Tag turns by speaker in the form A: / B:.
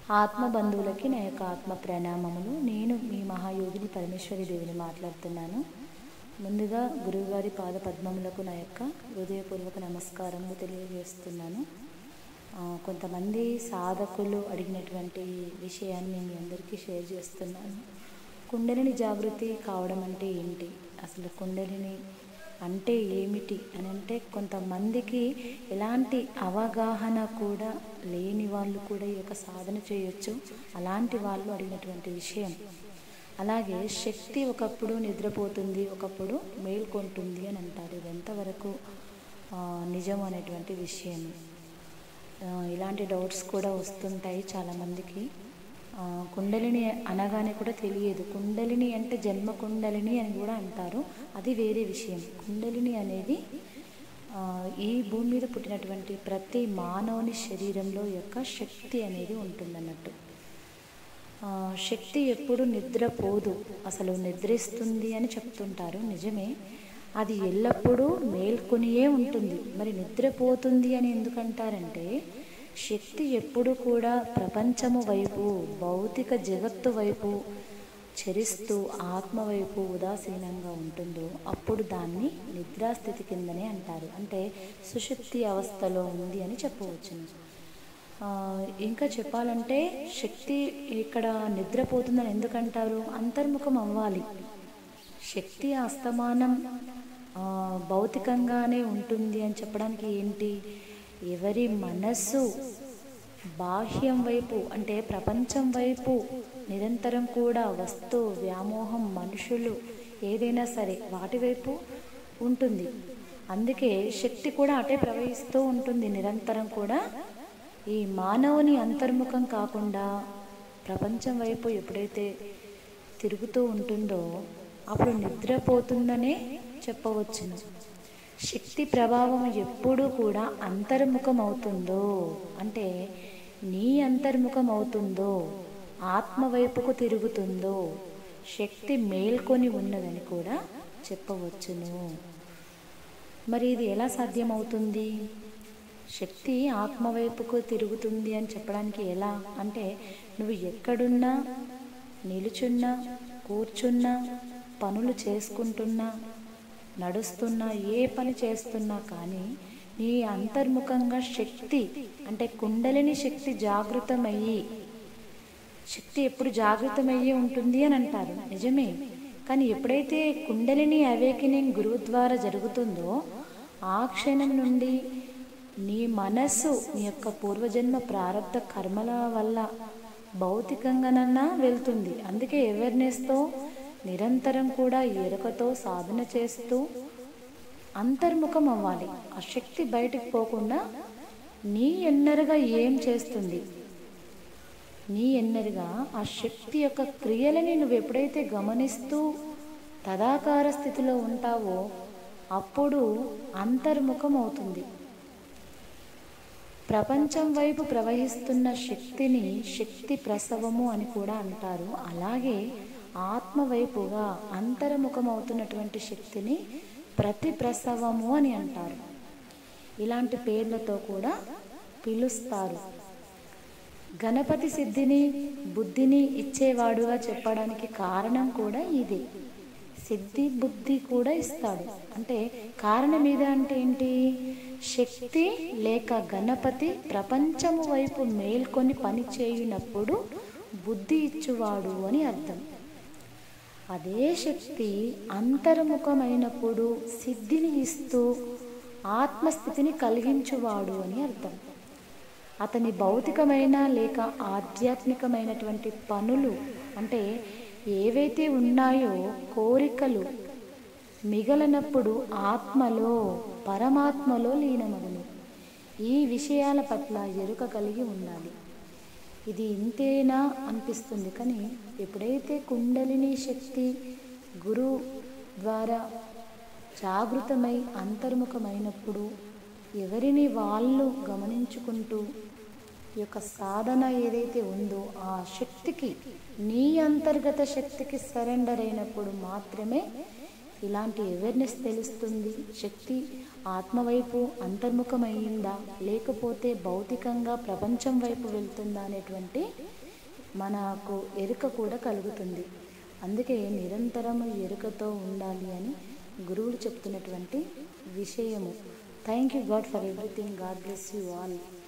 A: ఆత్మ బంధువులకి నా యొక్క ఆత్మ ప్రణామములు నేను మీ మహాయోగిని పరమేశ్వరి దేవిని మాట్లాడుతున్నాను ముందుగా గురువుగారి పాద పద్మములకు నా యొక్క హృదయపూర్వక నమస్కారములు తెలియజేస్తున్నాను ఆ, కొంతమంది సాధకులు అడిగినటువంటి విషయాన్ని నేను మీ అందరికీ షేర్ చేస్తున్నాను కుండలిని జాగృతి కావడం అంటే ఏంటి అసలు కుండలిని అంటే ఏమిటి అని అంటే కొంతమందికి ఎలాంటి అవగాహన కూడా లేని వాళ్ళు కూడా ఈ యొక్క సాధన చేయొచ్చు అలాంటి వాళ్ళు అడిగినటువంటి విషయం అలాగే శక్తి ఒకప్పుడు నిద్రపోతుంది ఒకప్పుడు మేల్కొంటుంది అని అంటారు ఇది ఎంతవరకు ఆ, నిజం అనేటువంటి విషయం ఆ, ఇలాంటి డౌట్స్ కూడా వస్తుంటాయి చాలామందికి ఆ, కుండలిని అనగానే కూడా తెలియదు కుండలిని అంటే జన్మ కుండలిని అని కూడా అంటారు అది వేరే విషయం కుండలిని అనేది ఆ, ఈ భూమి మీద పుట్టినటువంటి ప్రతి మానవుని శరీరంలో యొక్క శక్తి అనేది ఉంటుందన్నట్టు ఆ, శక్తి ఎప్పుడు నిద్రపోదు అసలు నిద్రిస్తుంది అని చెప్తుంటారు నిజమే అది ఎల్లప్పుడూ మేల్కొనియే ఉంటుంది మరి నిద్రపోతుంది అని ఎందుకంటారంటే శక్తి ఎప్పుడు కూడా ప్రపంచము వైపు భౌతిక జగత్తు వైపు చరిస్తూ ఆత్మ వైపు ఉదాసీనంగా ఉంటుందో అప్పుడు దాన్ని నిద్రాస్థితి కిందనే అంటారు అంటే సుషుప్తి అవస్థలో ఉంది అని చెప్పవచ్చును ఆ, ఇంకా చెప్పాలంటే శక్తి ఇక్కడ నిద్రపోతుందని ఎందుకంటారు అంతర్ముఖం అవ్వాలి శక్తి అస్తమానం ఆ, భౌతికంగానే ఉంటుంది అని చెప్పడానికి ఏంటి ఎవరి మనస్సు బాహ్యం వైపు అంటే ప్రపంచం వైపు నిరంతరం కూడా వస్తు వ్యామోహం మనుషులు ఏదైనా సరే వాటి వైపు ఉంటుంది అందుకే శక్తి కూడా అటే ప్రవహిస్తూ ఉంటుంది నిరంతరం కూడా ఈ మానవుని అంతర్ముఖం కాకుండా ప్రపంచం వైపు ఎప్పుడైతే తిరుగుతూ ఉంటుందో అప్పుడు నిద్రపోతుందనే చెప్పవచ్చును శక్తి ప్రభావం ఎప్పుడు కూడా అంతర్ముఖం అవుతుందో అంటే నీ అంతర్ముఖం అవుతుందో ఆత్మ వైపుకు తిరుగుతుందో శక్తి మేల్కొని ఉన్నదని కూడా చెప్పవచ్చును మరి ఇది ఎలా సాధ్యమవుతుంది శక్తి ఆత్మ వైపుకు తిరుగుతుంది అని చెప్పడానికి ఎలా అంటే నువ్వు ఎక్కడున్నా నిలుచున్నా కూర్చున్నా పనులు చేసుకుంటున్నా నడుస్తున్నా ఏ పని చేస్తున్నా కానీ నీ అంతర్ముఖంగా శక్తి అంటే కుండలిని శక్తి జాగృతమయ్యి శక్తి ఎప్పుడు జాగృతమయ్యి ఉంటుంది అని అంటారు నిజమే కానీ ఎప్పుడైతే కుండలిని అవేకినింగ్ గురువు ద్వారా జరుగుతుందో ఆ క్షణం నుండి నీ మనస్సు నీ యొక్క పూర్వజన్మ ప్రారంధ కర్మల వల్ల భౌతికంగానన్నా వెళ్తుంది అందుకే అవేర్నెస్తో నిరంతరం కూడా ఎరుకతో సాధన చేస్తూ అంతర్ముఖం అవ్వాలి ఆ శక్తి బయటికి పోకుండా నీ ఎన్నరుగా ఏం చేస్తుంది నీ ఎన్నరుగా ఆ శక్తి యొక్క క్రియలని నువ్వు ఎప్పుడైతే గమనిస్తూ తదాకార స్థితిలో ఉంటావో అప్పుడు అంతర్ముఖం అవుతుంది ప్రపంచం వైపు ప్రవహిస్తున్న శక్తిని శక్తి ప్రసవము అని కూడా అంటారు అలాగే ఆత్మ వైపుగా అంతర్ముఖమవుతున్నటువంటి శక్తిని ప్రతి ప్రసవము అని అంటారు ఇలాంటి పేర్లతో కూడా పిలుస్తారు గణపతి సిద్ధిని బుద్ధిని ఇచ్చేవాడుగా చెప్పడానికి కారణం కూడా ఇదే సిద్ధి బుద్ధి కూడా ఇస్తాడు అంటే కారణం ఇదే అంటే ఏంటి శక్తి లేక గణపతి ప్రపంచము వైపు మేల్కొని పని చేయునప్పుడు బుద్ధి ఇచ్చువాడు అని అర్థం అదే శక్తి అంతర్ముఖమైనప్పుడు సిద్ధిని ఇస్తూ ఆత్మస్థితిని కలిగించువాడు అని అర్థం అతని భౌతికమైన లేక ఆధ్యాత్మికమైనటువంటి పనులు అంటే ఏవైతే ఉన్నాయో కోరికలు మిగలనప్పుడు ఆత్మలో పరమాత్మలో లీనమగును ఈ విషయాల పట్ల ఎరుక కలిగి ఉండాలి ఇది ఇంతేనా అనిపిస్తుంది కానీ ఎప్పుడైతే కుండలిని శక్తి గురు ద్వారా జాగృతమై అంతర్ముఖమైనప్పుడు ఎవరిని వాళ్ళు గమనించుకుంటూ ఈ యొక్క సాధన ఏదైతే ఉందో ఆ శక్తికి నీ అంతర్గత శక్తికి సరెండర్ అయినప్పుడు మాత్రమే ఇలాంటి అవేర్నెస్ తెలుస్తుంది శక్తి ఆత్మవైపు అంతర్ముఖమైందా లేకపోతే భౌతికంగా ప్రపంచం వైపు వెళ్తుందా అనేటువంటి మనకు ఎరుక కూడా కలుగుతుంది అందుకే నిరంతరము ఎరుకతో ఉండాలి అని గురువులు చెప్తున్నటువంటి విషయము thank you God for everything God bless you all